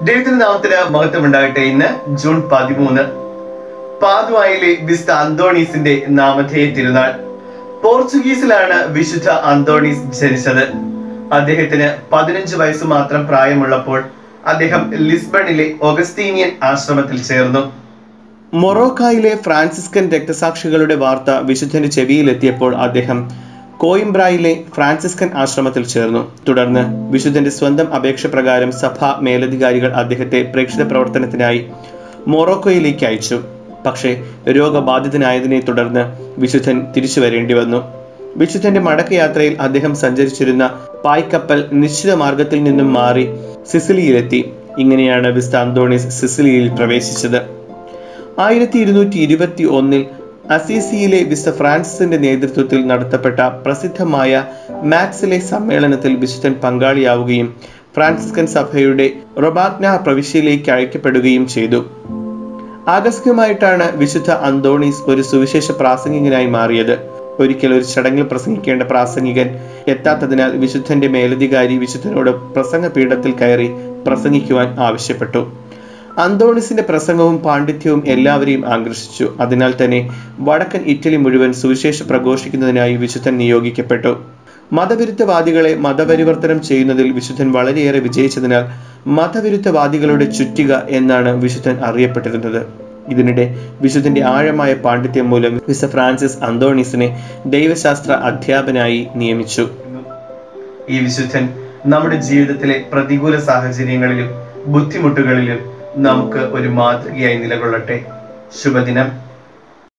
ദൈവത്തിന്റെ നാമത്തിന് മഹത്വം ഉണ്ടാകട്ടെ ഇന്ന് ജൂൺ പതിമൂന്ന് പാതുവായിലെ വിശുദ്ധ അന്തോണീസിന്റെ നാമധേയ തിരുനാൾ പോർച്ചുഗീസിലാണ് വിശുദ്ധ അന്തോണീസ് ജനിച്ചത് അദ്ദേഹത്തിന് പതിനഞ്ച് വയസ്സ് മാത്രം പ്രായമുള്ളപ്പോൾ അദ്ദേഹം ലിസ്ബണിലെ ഒഗസ്റ്റീനിയൻ ആശ്രമത്തിൽ ചേർന്നു മൊറോക്കായിലെ ഫ്രാൻസിസ്കൻ രക്തസാക്ഷികളുടെ വാർത്ത വിശുദ്ധന്റെ ചെവിയിലെത്തിയപ്പോൾ അദ്ദേഹം കോയിംബ്രായിലെ ഫ്രാൻസിസ്കൻ ആശ്രമത്തിൽ ചേർന്നു തുടർന്ന് വിശുദ്ധന്റെ സ്വന്തം അപേക്ഷ പ്രകാരം സഭാ മേലധികാരികൾ അദ്ദേഹത്തെ പ്രേക്ഷിത പ്രവർത്തനത്തിനായി മൊറോക്കോയിലേക്ക് അയച്ചു പക്ഷേ രോഗബാധിതനായതിനെ തുടർന്ന് വിശുദ്ധൻ തിരിച്ചു വരേണ്ടി വന്നു വിശുദ്ധന്റെ മടക്കയാത്രയിൽ അദ്ദേഹം സഞ്ചരിച്ചിരുന്ന പായ്ക്കപ്പൽ നിശ്ചിത മാർഗത്തിൽ നിന്നും മാറി സിസിലിയിലെത്തി ഇങ്ങനെയാണ് വിസ്ത അന്തോണീസ് സിസിലിയിൽ പ്രവേശിച്ചത് ആയിരത്തി ഇരുന്നൂറ്റി ഇരുപത്തി ഒന്നിൽ അസീസിയിലെ വിശുദ്ധ ഫ്രാൻസിസിന്റെ നേതൃത്വത്തിൽ നടത്തപ്പെട്ട പ്രസിദ്ധമായ മാക്സിലെ സമ്മേളനത്തിൽ വിശുദ്ധൻ പങ്കാളിയാവുകയും ഫ്രാൻസിസ്കൻ സഭയുടെ റൊബാഗ്ന പ്രവിശ്യയിലേക്ക് അയക്കപ്പെടുകയും ചെയ്തു ആകസ്മികമായിട്ടാണ് വിശുദ്ധ അന്തോണീസ് ഒരു സുവിശേഷ പ്രാസംഗികനായി മാറിയത് ഒരിക്കൽ ഒരു ചടങ്ങിൽ പ്രസംഗിക്കേണ്ട പ്രാസംഗികൻ എത്താത്തതിനാൽ വിശുദ്ധന്റെ മേലധികാരി വിശുദ്ധനോട് പ്രസംഗ പീഠത്തിൽ കയറി പ്രസംഗിക്കുവാൻ ആവശ്യപ്പെട്ടു അന്തോണിസിന്റെ പ്രസംഗവും പാണ്ഡിത്യവും എല്ലാവരെയും ആകർഷിച്ചു അതിനാൽ തന്നെ വടക്കൻ ഇറ്റലി മുഴുവൻ സുവിശേഷ പ്രഘോഷിക്കുന്നതിനായി വിശുദ്ധൻ നിയോഗിക്കപ്പെട്ടു മതവിരുദ്ധവാദികളെ മതപരിവർത്തനം ചെയ്യുന്നതിൽ വിശുദ്ധൻ വളരെയേറെ വിജയിച്ചതിനാൽ മതവിരുദ്ധവാദികളുടെ ചുറ്റിക എന്നാണ് വിശുദ്ധൻ അറിയപ്പെട്ടിരുന്നത് ഇതിനിടെ വിശുദ്ധന്റെ ആഴമായ പാണ്ഡിത്യം മൂലം വിശ ഫ്രാൻസിസ് അന്തോണീസിനെ ദൈവശാസ്ത്ര അധ്യാപനായി നിയമിച്ചു ഈ വിശുദ്ധൻ നമ്മുടെ ജീവിതത്തിലെ പ്രതികൂല സാഹചര്യങ്ങളിലും ബുദ്ധിമുട്ടുകളിലും നമുക്ക് ഒരു മാതൃകയായി നിലകൊള്ളട്ടെ ശുഭദിനം